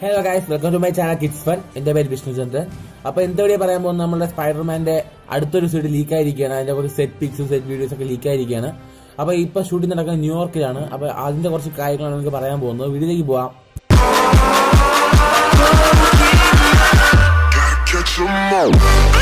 Hello guys welcome to my channel kids fun എന്റെ പേര് വിഷ്ണു ചന്ദ്രൻ അപ്പൊ എന്താ ഇവിടെ പറയാൻ പോകുന്നത് നമ്മുടെ സ്പൈഡർമാന്റെ അടുത്തൊരു സൈഡ് ലീക്ക് ആയിരിക്കുകയാണ് അതിന്റെ കുറച്ച് സെറ്റ് പിക്സും സെറ്റ് വീഡിയോസ് ഒക്കെ ലീക്ക് ആയിരിക്കുകയാണ് അപ്പൊ ഇപ്പൊ ഷൂട്ടിംഗ് നടക്കുന്നത് ന്യൂയോർക്കിലാണ് അപ്പൊ അതിന്റെ കുറച്ച് കാര്യങ്ങളാണ് നമുക്ക് പറയാൻ പോകുന്നത് വീഡിയോയിലേക്ക് പോവാം Catch 'em all.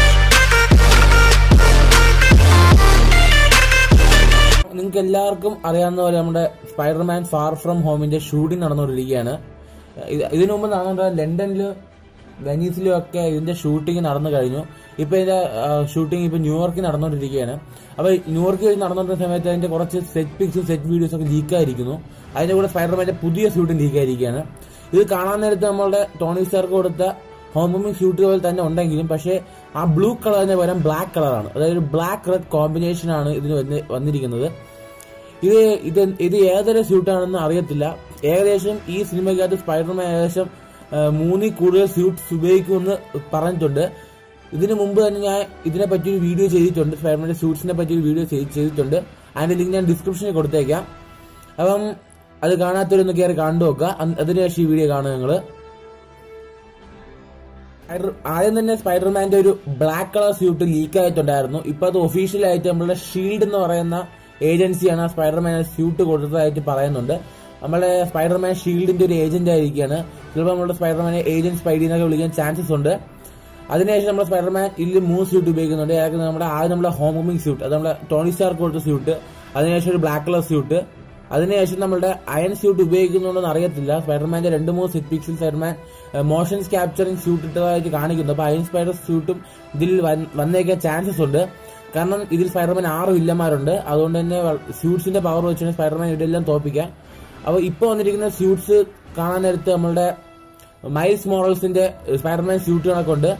നിങ്ങൾക്ക് എല്ലാവർക്കും അറിയാവുന്ന പോലെ നമ്മുടെ സ്പൈഡർമാൻ ഫാർ ഫ്രം ഹോമിന്റെ ഷൂട്ടിംഗ് നടന്നുകൊണ്ടിരിക്കുകയാണ് ഇത് ഇതിനു മുമ്പ് നടന്ന ലണ്ടനിലും വെനീസിലും ഒക്കെ ഇതിന്റെ ഷൂട്ടിംഗ് നടന്നു കഴിഞ്ഞു ഇപ്പൊ ഇതിന്റെ ഷൂട്ടിംഗ് ഇപ്പൊ ന്യൂയോർക്കിൽ നടന്നുകൊണ്ടിരിക്കുകയാണ് അപ്പൊ ന്യൂയോർക്കിൽ നടന്നുകൊണ്ടിരുന്ന സമയത്ത് അതിന്റെ കുറച്ച് സെറ്റ് പിക്സും സെറ്റ് വീഡിയോസും ഒക്കെ ലീക്കായിരിക്കുന്നു അതിന്റെ കൂടെ സ്പൈഡർമാന്റെ പുതിയ ഷൂട്ടിംഗ് ലീക്കായിരിക്കുകയാണ് ഇത് കാണാൻ നേരത്ത് നമ്മളുടെ ടോണി സ്റ്റാർക്ക് കൊടുത്ത ഹോംമിങ് ഷൂട്ട് പോലെ തന്നെ ഉണ്ടെങ്കിലും പക്ഷേ ആ ബ്ലൂ കളറിന് പകരം ബ്ലാക്ക് കളറാണ് അതായത് ബ്ലാക്ക് റെഡ് കോമ്പിനേഷൻ ആണ് ഇതിന് വന്ന് വന്നിരിക്കുന്നത് ഇത് ഇത് ഇത് ഏതൊരു സ്യൂട്ടാണെന്ന് അറിയത്തില്ല ഏകദേശം ഈ സിനിമയ്ക്കകത്ത് സ്പൈഡർമാൻ ഏകദേശം ആ, മൂന്നിൽ കൂടുതൽ സ്യൂട്ട്സ് ഉപയോഗിക്കുമെന്ന് പറഞ്ഞിട്ടുണ്ട് ഇതിനു മുമ്പ് തന്നെ ഞാൻ ഇതിനെ പറ്റി ഒരു വീഡിയോ ചെയ്തിട്ടുണ്ട് സ്പൈഡർമാന്റെ സ്യൂട്ട്സിനെ പറ്റി ഒരു വീഡിയോ ചെയ്ത്- ചെയ്തിട്ടുണ്ട് അതിന്റെ ലിങ്ക് ഞാൻ ഡിസ്ക്രിപ്ഷനിൽ കൊടുത്തേക്കാം അപ്പം അത് കാണാത്തവരൊന്ന് കയറി കണ്ടു നോക്കുക അന്ന് അതിനുശേഷം ഈ വീഡിയോ കാണുക നിങ്ങള് സ്പൈഡർ- ആദ്യം തന്നെ സ്പൈഡർമാന്റെ ഒരു ബ്ലാക്ക് കളർ സ്യൂട്ട് ലീക്ക് ആയിട്ടുണ്ടായിരുന്നു ഇപ്പൊ അത് ഒഫീഷ്യൽ ആയിട്ട് നമ്മളുടെ ഷീൽഡ് എന്ന് പറയുന്ന ഏജൻസിയാണ് ആ സ്പൈഡർമാൻ സ്യൂട്ട് കൊടുത്തതായിട്ട് പറയുന്നുണ്ട് നമ്മുടെ സ്പൈഡർമാൻ ഷീൽഡിന്റെ ഒരു ഏജന്റ് ആയിരിക്കുകയാണ് ചിലപ്പോൾ നമ്മുടെ സ്പൈഡർമാനെ ഏജന്റ് സ്പൈഡി എന്നൊക്കെ വിളിക്കാൻ ചാൻസസ് ഉണ്ട് അതിനുശേഷം നമ്മുടെ സ്പൈഡർമാൻ ഇതിൽ മൂന്ന് സ്യൂട്ട് ഉപയോഗിക്കുന്നുണ്ട് അയാൾക്ക് നമ്മുടെ ആദ്യം നമ്മുടെ ഹോമിംഗ് സ്യൂട്ട് അത് നമ്മുടെ ടോണി സ്റ്റാർക്ക് കൊടുത്ത സ്യൂട്ട് അതിനുശേഷം ഒരു ബ്ലാക്ക് കളർ സ്യൂട്ട് അതിനുശേഷം നമ്മുടെ അയൺ സ്യൂട്ട് ഉപയോഗിക്കുന്നുണ്ടെന്ന് അറിയത്തില്ല സ്പൈഡർമാന്റെ രണ്ട് മൂന്ന് സെറ്റ് പിക്സിൽ സ്പൈഡർമാൻ മോഷൻസ് ക്യാപ്ചറിംഗ് സ്യൂട്ട് ഇട്ടതായിട്ട് കാണിക്കുന്നു അപ്പൊ അയൺ സ്പൈഡർ സ്യൂട്ടും ഇതിൽ വൻ- വന്നേക്കാൻ ചാൻസസ് ഉണ്ട് കാരണം ഇതിൽ സ്പൈഡർമാൻ ആറ് വില്ലന്മാരുണ്ട് അതുകൊണ്ട് തന്നെ സ്യൂട്ട്സിന്റെ പവർ വെച്ചാണ് സ്പൈഡർമാൻ ഇതെല്ലാം തോപ്പിക്കാൻ അപ്പൊ ഇപ്പൊ വന്നിരിക്കുന്ന സ്യൂട്ട്സ് കാണാൻ നേരത്ത് നമ്മളുടെ മൈൽസ് മോറൽസിന്റെ സ്പൈഡർമാൻ സ്യൂട്ടുകളൊക്കെ ഉണ്ട്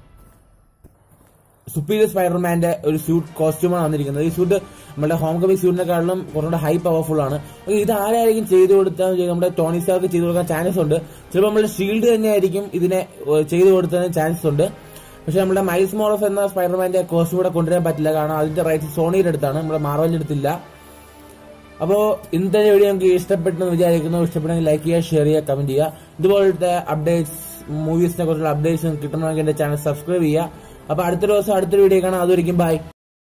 സുപ്പീരിയർ സ്പൈഡർമാന്റെ ഒരു സ്യൂട്ട് കോസ്റ്റ്യൂമാണ് വന്നിരിക്കുന്നത് ഈ സ്യൂട്ട് നമ്മുടെ ഹോം കമ്മിങ് സ്യൂട്ടിനെക്കാളും കുറച്ചുകൂടെ ഹൈ പവർഫുൾ ആണ് അപ്പൊ ഇത് ആരായിരിക്കും ചെയ്തു കൊടുത്താൽ നമ്മുടെ ടോണി സ്റ്റാർക്ക് ചെയ്തു കൊടുക്കാൻ ചാൻസ് ഉണ്ട് ചിലപ്പോൾ നമ്മുടെ ഷീൽഡ് തന്നെയായിരിക്കും ഇതിനെ ഏഹ്, ചെയ്തു കൊടുത്തതിന് ചാൻസ് ഉണ്ട് പക്ഷെ നമ്മുടെ മൈൽസ് മോറസ് എന്ന സ്പൈഡർമാന്റെ കോസ്റ്റ്യൂം കൂടെ കൊണ്ടുവരാൻ പറ്റില്ല കാരണം അതിന്റെ റൈറ്റ് സോണിയുടെ അടുത്താണ് നമ്മുടെ മാർവലിന്റെ അടുത്തില്ല അപ്പോ ഇന്നത്തെ വീഡിയോ നിങ്ങൾക്ക് ഇഷ്ടപ്പെട്ടെന്ന് വിചാരിക്കുന്നു ഇഷ്ടപ്പെട്ടെങ്കിൽ ലൈക്ക് ചെയ്യുക ഷെയർ ചെയ്യുക കമന്റ് ചെയ്യുക ഇതുപോലത്തെ അപ്ഡേറ്റ്സ് മൂവീസിനെ കുറിച്ചുള്ള അപ്ഡേറ്റ്സ് കിട്ടണമെങ്കിൽ എന്റെ ചാനൽ സബ്സ്ക്രൈബ് ചെയ്യുക അപ്പൊ അടുത്ത ദിവസം അടുത്തൊരു വീഡിയോ കാണാം അതൊരിക്കും ബൈ